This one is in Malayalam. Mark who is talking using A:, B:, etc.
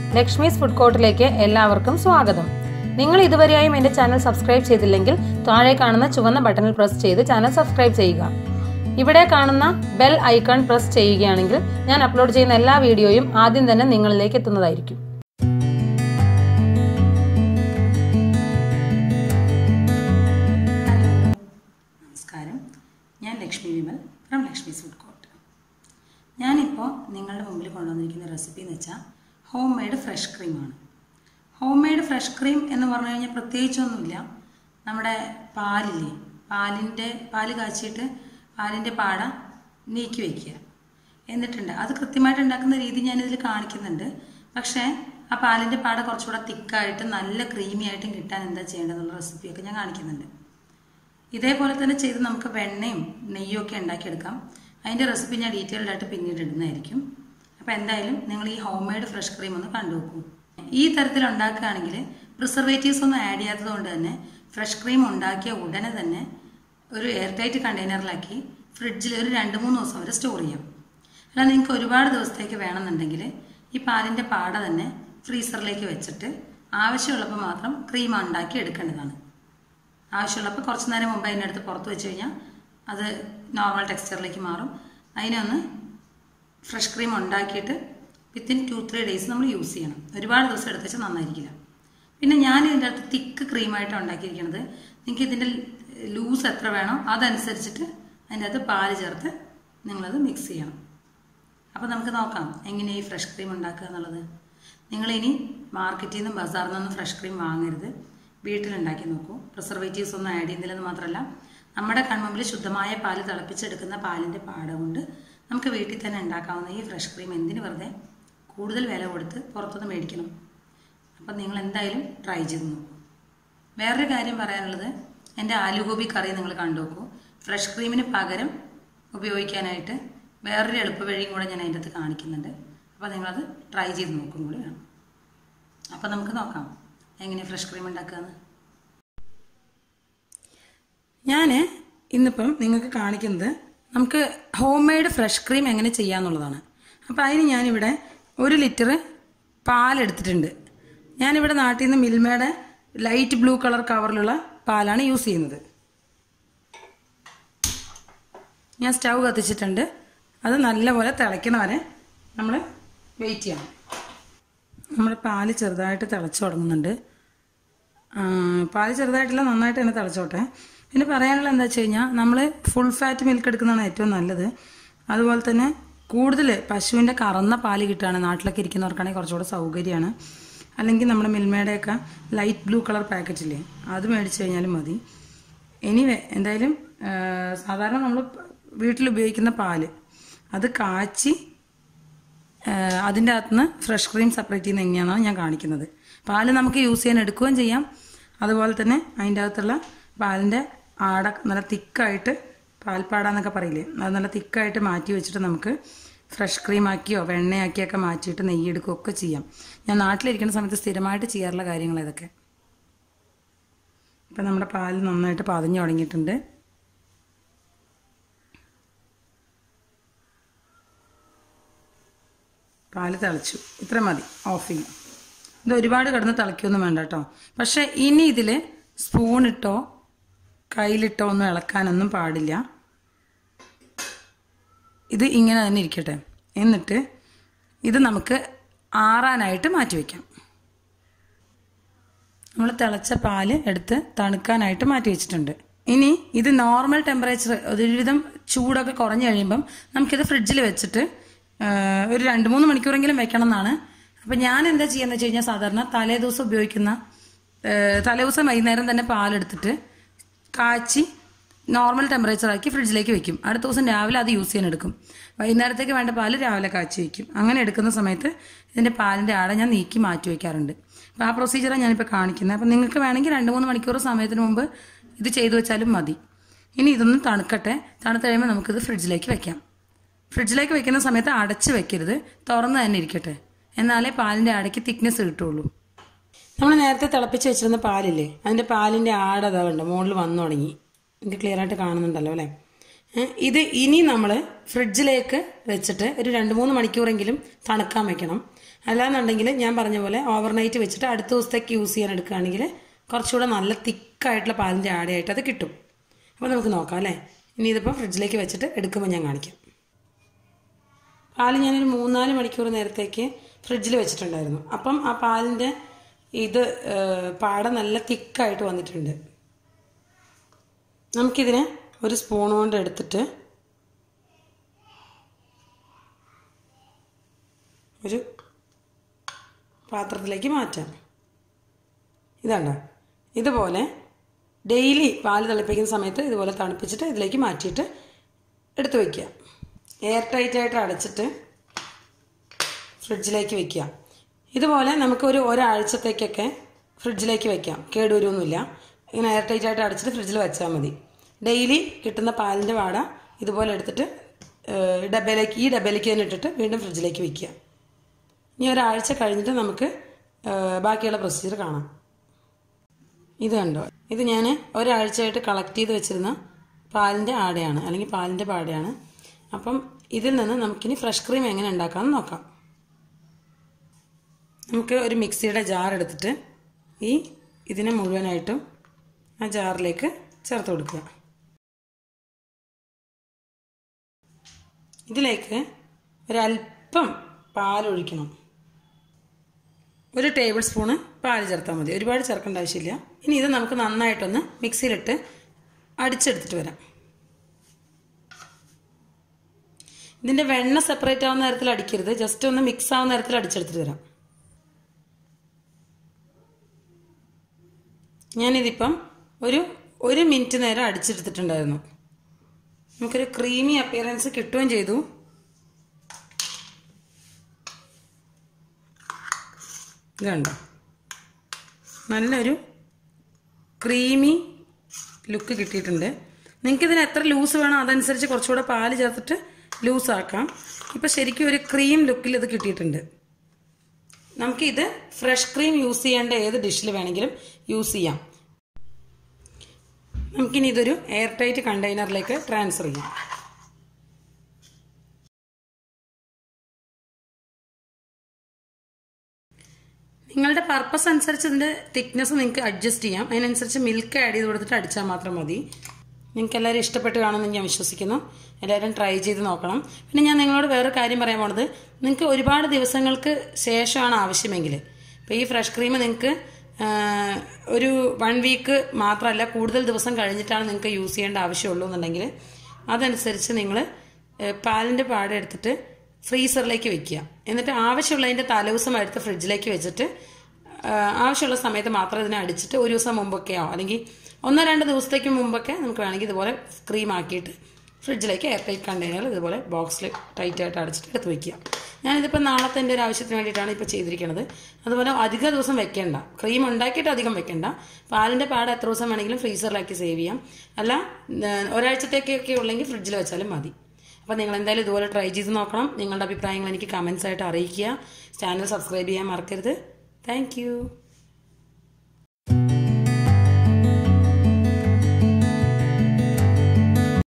A: ലക്ഷ്മീസ് ഫുഡ് കോർട്ടിലേക്ക് എല്ലാവർക്കും സ്വാഗതം നിങ്ങൾ ഇതുവരെയായും എൻ്റെ ചാനൽ സബ്സ്ക്രൈബ് ചെയ്തില്ലെങ്കിൽ താഴെ കാണുന്ന ചുവന്ന ബട്ടണിൽ പ്രസ് ചെയ്ത് ചാനൽ സബ്സ്ക്രൈബ് ചെയ്യുക ഇവിടെ കാണുന്ന ബെൽ ഐക്കൺ പ്രസ് ചെയ്യുകയാണെങ്കിൽ ഞാൻ അപ്ലോഡ് ചെയ്യുന്ന എല്ലാ വീഡിയോയും ആദ്യം തന്നെ നിങ്ങളിലേക്ക് എത്തുന്നതായിരിക്കും
B: നമസ്കാരം ഞാൻ Lakshmi Vimal from Lakshmi food court ഞാനിപ്പോൾ നിങ്ങളുടെ മുമ്പിൽ കൊണ്ടുവന്നിരിക്കുന്ന റെസിപ്പി എന്ന് വെച്ചാൽ ഹോം മെയ്ഡ് ഫ്രഷ് ക്രീമാണ് ഹോം മെയ്ഡ് ഫ്രഷ് ക്രീം എന്ന് പറഞ്ഞു കഴിഞ്ഞാൽ പ്രത്യേകിച്ചൊന്നുമില്ല നമ്മുടെ പാലില്ലേ പാലിൻ്റെ പാല് കാച്ചിയിട്ട് പാലിൻ്റെ പാട നീക്കി വയ്ക്കുക എന്നിട്ടുണ്ട് അത് കൃത്യമായിട്ട് ഉണ്ടാക്കുന്ന രീതി ഞാനിതിൽ കാണിക്കുന്നുണ്ട് പക്ഷേ ആ പാലിൻ്റെ പാട കുറച്ചുകൂടെ തിക്കായിട്ട് നല്ല ക്രീമി ആയിട്ടും കിട്ടാൻ എന്താ ചെയ്യേണ്ടതെന്നുള്ള റെസിപ്പിയൊക്കെ ഞാൻ കാണിക്കുന്നുണ്ട് ഇതേപോലെ തന്നെ ചെയ്ത് നമുക്ക് വെണ്ണയും നെയ്യും ഒക്കെ ഉണ്ടാക്കിയെടുക്കാം അതിൻ്റെ റെസിപ്പി ഞാൻ ഡീറ്റെയിൽഡ് ആയിട്ട് പിന്നീട് ഇടുന്നതായിരിക്കും അപ്പോൾ എന്തായാലും നിങ്ങൾ ഈ ഹോം മെയ്ഡ് ഫ്രഷ് ക്രീം ഒന്ന് കണ്ടു നോക്കൂ ഈ തരത്തിൽ ഉണ്ടാക്കുകയാണെങ്കിൽ പ്രിസർവേറ്റീവ്സ് ഒന്നും ആഡ് ചെയ്യാത്തത് കൊണ്ട് തന്നെ ഫ്രഷ് ക്രീം ഉണ്ടാക്കിയ ഉടനെ തന്നെ ഒരു എയർ ടൈറ്റ് കണ്ടെയ്നറിലാക്കി ഫ്രിഡ്ജിൽ ഒരു രണ്ട് മൂന്ന് ദിവസം വരെ സ്റ്റോർ ചെയ്യാം അല്ല നിങ്ങൾക്ക് ഒരുപാട് ദിവസത്തേക്ക് വേണമെന്നുണ്ടെങ്കിൽ ഈ പാലിൻ്റെ പാട തന്നെ ഫ്രീസറിലേക്ക് വെച്ചിട്ട് ആവശ്യമുള്ളപ്പോൾ മാത്രം ക്രീം ഉണ്ടാക്കി എടുക്കേണ്ടതാണ് ആവശ്യമുള്ളപ്പോൾ കുറച്ച് നേരം മുമ്പ് അതിനടുത്ത് പുറത്ത് വെച്ച് കഴിഞ്ഞാൽ അത് നോർമൽ ടെക്സ്ചറിലേക്ക് മാറും അതിനൊന്ന് ഫ്രഷ് ക്രീം ഉണ്ടാക്കിയിട്ട് വിത്തിൻ ടു ത്രീ ഡേയ്സ് നമ്മൾ യൂസ് ചെയ്യണം ഒരുപാട് ദിവസം എടുത്ത് വെച്ചാൽ നന്നായിരിക്കില്ല പിന്നെ ഞാൻ ഇതിൻ്റെ അകത്ത് തിക്ക് ക്രീമായിട്ടാണ് ഉണ്ടാക്കിയിരിക്കുന്നത് നിങ്ങൾക്ക് ഇതിൻ്റെ ലൂസ് എത്ര വേണോ അതനുസരിച്ചിട്ട് അതിൻ്റെ അകത്ത് പാല് ചേർത്ത് നിങ്ങളത് മിക്സ് ചെയ്യണം അപ്പോൾ നമുക്ക് നോക്കാം എങ്ങനെ ഈ ഫ്രഷ് ക്രീം ഉണ്ടാക്കുക എന്നുള്ളത് നിങ്ങളിനി മാർക്കറ്റിൽ നിന്നും ബസാറിൽ നിന്നും ഫ്രഷ് ക്രീം വാങ്ങരുത് വീട്ടിലുണ്ടാക്കി നോക്കൂ പ്രിസർവേറ്റീവ്സ് ഒന്നും ആഡ് ചെയ്യുന്നില്ലെന്ന് മാത്രമല്ല നമ്മുടെ കൺമുമ്പിൽ ശുദ്ധമായ പാല് തിളപ്പിച്ചെടുക്കുന്ന പാലിൻ്റെ പാട കൊണ്ട് നമുക്ക് വീട്ടിൽ തന്നെ ഉണ്ടാക്കാവുന്ന ഈ ഫ്രഷ് ക്രീം എന്തിന് വെറുതെ കൂടുതൽ വില കൊടുത്ത് പുറത്തുനിന്ന് മേടിക്കണം അപ്പം നിങ്ങൾ എന്തായാലും ട്രൈ ചെയ്ത് നോക്കൂ വേറൊരു കാര്യം പറയാനുള്ളത് എൻ്റെ ആലുഗോബി കറി നിങ്ങൾ കണ്ടു നോക്കൂ ഫ്രഷ് ക്രീമിന് പകരം ഉപയോഗിക്കാനായിട്ട് വേറൊരു എളുപ്പ വഴിയും കൂടെ ഞാൻ അതിൻ്റെ അകത്ത് കാണിക്കുന്നുണ്ട് അപ്പോൾ നിങ്ങളത് ട്രൈ ചെയ്ത് നോക്കും കൂടി വേണം അപ്പോൾ നമുക്ക് നോക്കാം എങ്ങനെ ഫ്രഷ് ക്രീം ഉണ്ടാക്കുകയെന്ന് ഞാൻ ഇന്നിപ്പം നിങ്ങൾക്ക് കാണിക്കുന്നത് നമുക്ക് ഹോം മെയ്ഡ് ഫ്രഷ് ക്രീം എങ്ങനെ ചെയ്യാന്നുള്ളതാണ് അപ്പോൾ അതിന് ഞാനിവിടെ ഒരു ലിറ്റർ പാലെടുത്തിട്ടുണ്ട് ഞാനിവിടെ നാട്ടിൽ നിന്ന് മിൽമയുടെ ലൈറ്റ് ബ്ലൂ കളർ കവറിലുള്ള പാലാണ് യൂസ് ചെയ്യുന്നത് ഞാൻ സ്റ്റൗ കത്തിച്ചിട്ടുണ്ട് അത് നല്ലപോലെ തിളയ്ക്കണ വരെ നമ്മൾ വെയിറ്റ് ചെയ്യണം നമ്മുടെ പാല് ചെറുതായിട്ട് തിളച്ച് തുടങ്ങുന്നുണ്ട് ആ, പാല് ചെറുതായിട്ടില്ല നന്നായിട്ട് തന്നെ തിളച്ചോട്ടെ പിന്നെ പറയാനുള്ള എന്താ വെച്ച് കഴിഞ്ഞാൽ നമ്മൾ ഫുൾ ഫാറ്റ് മിൽക്ക് എടുക്കുന്നതാണ് ഏറ്റവും നല്ലത് അതുപോലെ തന്നെ കൂടുതൽ പശുവിൻ്റെ കറന്ന പാല് കിട്ടുകയാണ് നാട്ടിലൊക്കെ ഇരിക്കുന്നവർക്കാണെങ്കിൽ കുറച്ചുകൂടെ സൗകര്യമാണ് അല്ലെങ്കിൽ നമ്മുടെ മിൽമയുടെയൊക്കെ ലൈറ്റ് ബ്ലൂ കളർ പാക്കറ്റില്ലേ അത് മേടിച്ച് കഴിഞ്ഞാലും മതി എനിവേ എന്തായാലും ആ, സാധാരണ നമ്മൾ വീട്ടിൽ ഉപയോഗിക്കുന്ന പാല് അത് കാച്ചി ഏഹ് അതിൻ്റെ അകത്തുനിന്ന് ഫ്രഷ് ക്രീം സെപ്പറേറ്റ് ചെയ്യുന്ന എങ്ങനെയാണെന്നാണ് ഞാൻ കാണിക്കുന്നത് പാല് നമുക്ക് യൂസ് ചെയ്യാൻ എടുക്കുകയും ചെയ്യാം അതുപോലെ തന്നെ അതിൻ്റെ അകത്തുള്ള പാലിൻ്റെ ആട നല്ല തിക്കായിട്ട് പാൽപ്പാട എന്നൊക്കെ പറയില്ലേ അത് നല്ല തിക്കായിട്ട് മാറ്റി വെച്ചിട്ട് നമുക്ക് ഫ്രഷ് ക്രീം ആക്കിയോ വെണ്ണയാക്കിയൊക്കെ മാറ്റിയിട്ട് നെയ്യെടുക്കുകയൊക്കെ ചെയ്യാം ഞാൻ നാട്ടിലിരിക്കുന്ന സമയത്ത് സ്ഥിരമായിട്ട് ചെയ്യാറുള്ള കാര്യങ്ങൾ ഇതൊക്കെ ഇപ്പം നമ്മുടെ പാല് നന്നായിട്ട് പതഞ്ഞു തുടങ്ങിയിട്ടുണ്ട് പാല് തിളച്ചു ഇത്ര മതി ഓഫ് ചെയ്യും ഇത് ഒരുപാട് കിടന്ന് തിളയ്ക്കൊന്നും വേണ്ട കേട്ടോ പക്ഷെ ഇനി ഇതിൽ സ്പൂണിട്ടോ കയ്യിലിട്ടോ ഒന്നും ഇളക്കാനൊന്നും പാടില്ല ഇത് ഇങ്ങനെ തന്നെ ഇരിക്കട്ടെ എന്നിട്ട് ഇത് നമുക്ക് ആറാനായിട്ട് മാറ്റി വയ്ക്കാം നമ്മൾ തിളച്ച പാല് എടുത്ത് തണുക്കാനായിട്ട് മാറ്റി വെച്ചിട്ടുണ്ട് ഇനി ഇത് നോർമൽ ടെമ്പറേച്ചർ ഒരുവിധം ചൂടൊക്കെ കുറഞ്ഞു കഴിയുമ്പം നമുക്കിത് ഫ്രിഡ്ജിൽ വെച്ചിട്ട് ആ, ഒരു രണ്ട് മൂന്ന് മണിക്കൂറെങ്കിലും വെക്കണം എന്നാണ് അപ്പം ഞാൻ എന്താ ചെയ്യാന്ന് വെച്ച് കഴിഞ്ഞാൽ സാധാരണ തലേ ദിവസം ഉപയോഗിക്കുന്ന ആ, തലേ ദിവസം വൈകുന്നേരം തന്നെ പാലെടുത്തിട്ട് കാച്ചി നോർമൽ ടെമ്പറേച്ചർ ആക്കി ഫ്രിഡ്ജിലേക്ക് വെക്കും അടുത്ത ദിവസം രാവിലെ അത് യൂസ് ചെയ്യാൻ എടുക്കും വൈകുന്നേരത്തേക്ക് വേണ്ട പാല് രാവിലെ കാച്ചി വെക്കും അങ്ങനെ എടുക്കുന്ന സമയത്ത് ഇതിൻ്റെ പാലിൻ്റെ ആട ഞാൻ നീക്കി മാറ്റി വയ്ക്കാറുണ്ട് അപ്പോൾ ആ പ്രൊസീജിയറാണ് ഞാനിപ്പോൾ കാണിക്കുന്നത് അപ്പം നിങ്ങൾക്ക് വേണമെങ്കിൽ രണ്ട് മൂന്ന് മണിക്കൂർ സമയത്തിന് മുമ്പ് ഇത് ചെയ്തു വെച്ചാലും മതി ഇനി ഇതൊന്ന് തണുക്കട്ടെ തണുത്ത് കഴിയുമ്പോൾ നമുക്കിത് ഫ്രിഡ്ജിലേക്ക് വെക്കാം ഫ്രിഡ്ജിലേക്ക് വെക്കുന്ന സമയത്ത് അടച്ച് വെക്കരുത് തുറന്ന് തന്നെ ഇരിക്കട്ടെ എന്നാലേ പാലിൻ്റെ അടയ്ക്ക് തിക്നെസ് കിട്ടുള്ളൂ നമ്മൾ നേരത്തെ തിളപ്പിച്ച് വെച്ചിരുന്ന പാലില്ലേ അതിൻ്റെ പാലിൻ്റെ ആട അതാ ഉണ്ട് മുകളിൽ വന്നു തുടങ്ങി എനിക്ക് ക്ലിയർ ആയിട്ട് കാണുന്നുണ്ടല്ലോ അല്ലേ ഏ, ഇത് ഇനി നമ്മൾ ഫ്രിഡ്ജിലേക്ക് വെച്ചിട്ട് ഒരു രണ്ട് മൂന്ന് മണിക്കൂറെങ്കിലും തണുക്കാൻ വെക്കണം അല്ലാന്നുണ്ടെങ്കിൽ ഞാൻ പറഞ്ഞ പോലെ ഓവർനൈറ്റ് വെച്ചിട്ട് അടുത്ത ദിവസത്തേക്ക് യൂസ് ചെയ്യാൻ എടുക്കുകയാണെങ്കിൽ കുറച്ചുകൂടെ നല്ല തിക്കായിട്ടുള്ള പാലിൻ്റെ ആടയായിട്ട് അത് കിട്ടും അപ്പോൾ നമുക്ക് നോക്കാം അല്ലേ ഇനി ഇതിപ്പോൾ ഫ്രിഡ്ജിലേക്ക് വെച്ചിട്ട് എടുക്കുമ്പോൾ ഞാൻ കാണിക്കാം പാല് ഞാനൊരു മൂന്നാല് മണിക്കൂർ നേരത്തേക്ക് ഫ്രിഡ്ജിൽ വെച്ചിട്ടുണ്ടായിരുന്നു അപ്പം ആ പാലിൻ്റെ ഇത് ഏഹ്, പാട നല്ല തിക്കായിട്ട് വന്നിട്ടുണ്ട് നമുക്കിതിനെ ഒരു സ്പൂൺ കൊണ്ട് എടുത്തിട്ട് ഒരു പാത്രത്തിലേക്ക് മാറ്റാം ഇതാണ്ട ഇതുപോലെ ഡെയിലി പാല് തിളപ്പിക്കുന്ന സമയത്ത് ഇതുപോലെ തണുപ്പിച്ചിട്ട് ഇതിലേക്ക് മാറ്റിയിട്ട് എടുത്ത് വയ്ക്കുക എയർ ടൈറ്റ് ആയിട്ട് അടച്ചിട്ട് ഫ്രിഡ്ജിലേക്ക് വെക്കുക ഇതുപോലെ നമുക്ക് ഒരു ഒരാഴ്ചത്തേക്കൊക്കെ ഫ്രിഡ്ജിലേക്ക് വെക്കാം കേടുവരുമൊന്നുമില്ല ഇങ്ങനെ എയർ ടൈറ്റ് ആയിട്ട് അടച്ചിട്ട് ഫ്രിഡ്ജിൽ വെച്ചാൽ മതി ഡെയിലി കിട്ടുന്ന പാലിൻ്റെ വാട ഇതുപോലെ എടുത്തിട്ട് ഏഹ്, ഡബയിലേക്ക് ഈ ഡബയിലേക്ക് തന്നെ ഇട്ടിട്ട് വീണ്ടും ഫ്രിഡ്ജിലേക്ക് വെക്കുക ഇനി ഒരാഴ്ച കഴിഞ്ഞിട്ട് നമുക്ക് ഏഹ്, ബാക്കിയുള്ള പ്രൊസീജിയർ കാണാം ഇത് കണ്ടോ ഇത് ഞാൻ ഒരാഴ്ചയായിട്ട് കളക്ട് ചെയ്ത് വെച്ചിരുന്ന പാലിൻ്റെ ആടയാണ് അല്ലെങ്കിൽ പാലിൻ്റെ പാടയാണ് അപ്പം ഇതിൽ നിന്ന് നമുക്കിനി ഫ്രഷ് ക്രീം എങ്ങനെ ഉണ്ടാക്കാമെന്ന് നോക്കാം നമുക്ക് ഒരു മിക്സിയുടെ ജാർ എടുത്തിട്ട് ഈ ഇതിനെ മുഴുവനായിട്ടും ആ ജാറിലേക്ക് ചേർത്ത് കൊടുക്കുക ഇതിലേക്ക് ഒരല്പം പാലൊഴിക്കണം ഒരു ടേബിൾ സ്പൂണ് പാല് ചേർത്താൽ മതി ഒരുപാട് ചേർക്കേണ്ട ആവശ്യമില്ല ഇനി ഇത് നമുക്ക് നന്നായിട്ടൊന്ന് മിക്സിയിലിട്ട് അടിച്ചെടുത്തിട്ട് വരാം ഇതിന്റെ വെണ്ണ സെപ്പറേറ്റ് ആവുന്ന തരത്തിൽ അടിക്കരുത് ജസ്റ്റ് ഒന്ന് മിക്സ് ആവുന്ന തരത്തിൽ അടിച്ചെടുത്തിട്ട് വരാം ഞാനിതിപ്പം ഒരു ഒരു മിനിറ്റ് നേരം അടിച്ചെടുത്തിട്ടുണ്ടായിരുന്നു നമുക്കൊരു ക്രീമി അപ്പിയറൻസ് കിട്ടുകയും ചെയ്തു ഇത് കണ്ടോ നല്ലൊരു ക്രീമി ലുക്ക് കിട്ടിയിട്ടുണ്ട് നിങ്ങൾക്ക് ഇതിന് എത്ര ലൂസ് വേണോ അതനുസരിച്ച് കുറച്ചുകൂടെ പാല് ചേർത്തിട്ട് ലൂസ് ആക്കാം ഇപ്പം ശരിക്കും ഒരു ക്രീം ലുക്കിൽ ഇത് കിട്ടിയിട്ടുണ്ട് നമുക്കിത് ഫ്രഷ് ക്രീം യൂസ് ചെയ്യേണ്ട ഏത് ഡിഷിൽ വേണമെങ്കിലും യൂസ് ചെയ്യാം നമുക്കിനി ഇതൊരു എയർ ടൈറ്റ് കണ്ടെയ്നറിലേക്ക് ട്രാൻസ്ഫർ ചെയ്യാം നിങ്ങളുടെ പർപ്പസ് അനുസരിച്ച് ഇതിന്റെ തിക്നെസ് നിങ്ങൾക്ക് അഡ്ജസ്റ്റ് ചെയ്യാം അതിനനുസരിച്ച് മിൽക്ക് ആഡ് ചെയ്ത് കൊടുത്തിട്ട് അടിച്ചാൽ മാത്രം മതി നിങ്ങൾക്ക് എല്ലാവരും ഇഷ്ടപ്പെട്ട് കാണുമെന്ന് ഞാൻ വിശ്വസിക്കുന്നു എല്ലാവരും ട്രൈ ചെയ്ത് നോക്കണം പിന്നെ ഞാൻ നിങ്ങളോട് വേറൊരു കാര്യം പറയാൻ പോണത് നിങ്ങൾക്ക് ഒരുപാട് ദിവസങ്ങൾക്ക് ശേഷമാണ് ആവശ്യമെങ്കിൽ ഇപ്പോൾ ഈ ഫ്രഷ് ക്രീം നിങ്ങൾക്ക് ഒരു വൺ വീക്ക് മാത്രമല്ല കൂടുതൽ ദിവസം കഴിഞ്ഞിട്ടാണ് നിങ്ങൾക്ക് യൂസ് ചെയ്യേണ്ട ആവശ്യമുള്ളൂ എന്നുണ്ടെങ്കിൽ അതനുസരിച്ച് നിങ്ങൾ പാലിൻ്റെ പാട എടുത്തിട്ട് ഫ്രീസറിലേക്ക് വെക്കുക എന്നിട്ട് ആവശ്യമുള്ളതിൻ്റെ തലേദിവസം എടുത്ത് ഫ്രിഡ്ജിലേക്ക് വെച്ചിട്ട് ആ, ആവശ്യമുള്ള സമയത്ത് മാത്രം ഇതിനെ അടിച്ചിട്ട് ഒരു ദിവസം മുമ്പൊക്കെയോ അല്ലെങ്കിൽ ഒന്നോ രണ്ടോ ദിവസത്തേക്ക് മുമ്പൊക്കെ നമുക്ക് വേണമെങ്കിൽ ഇതുപോലെ ക്രീം ആക്കിയിട്ട് ഫ്രിഡ്ജിലേക്ക് എയർ ടൈറ്റ് കണ്ടെയ്നർ ഇതുപോലെ ബോക്സിൽ ടൈറ്റ് ആയിട്ട് അടച്ചിട്ട് എടുത്ത് വയ്ക്കുക ഞാനിതിപ്പോൾ നാളത്തെ എൻ്റെ ഒരു ആവശ്യത്തിന് വേണ്ടിയിട്ടാണ് ഇപ്പോൾ ചെയ്തിരിക്കുന്നത് അതുപോലെ അധിക ദിവസം വെക്കേണ്ട ക്രീം ഉണ്ടാക്കിയിട്ട് അധികം വെക്കേണ്ട പാലിൻ്റെ പാട് എത്ര ദിവസം വേണമെങ്കിലും ഫ്രീസറിലാക്കി സേവ് ചെയ്യാം അല്ല ഏഹ്, ഒരാഴ്ചത്തേക്കൊക്കെ ഉള്ളെങ്കിൽ ഫ്രിഡ്ജിൽ വെച്ചാലും മതി അപ്പോൾ നിങ്ങൾ എന്തായാലും ഇതുപോലെ ട്രൈ ചെയ്ത് നോക്കണം നിങ്ങളുടെ അഭിപ്രായങ്ങൾ എനിക്ക് കമൻസ് ആയിട്ട് അറിയിക്കുക ചാനൽ സബ്സ്ക്രൈബ് ചെയ്യാൻ മറക്കരുത് താങ്ക്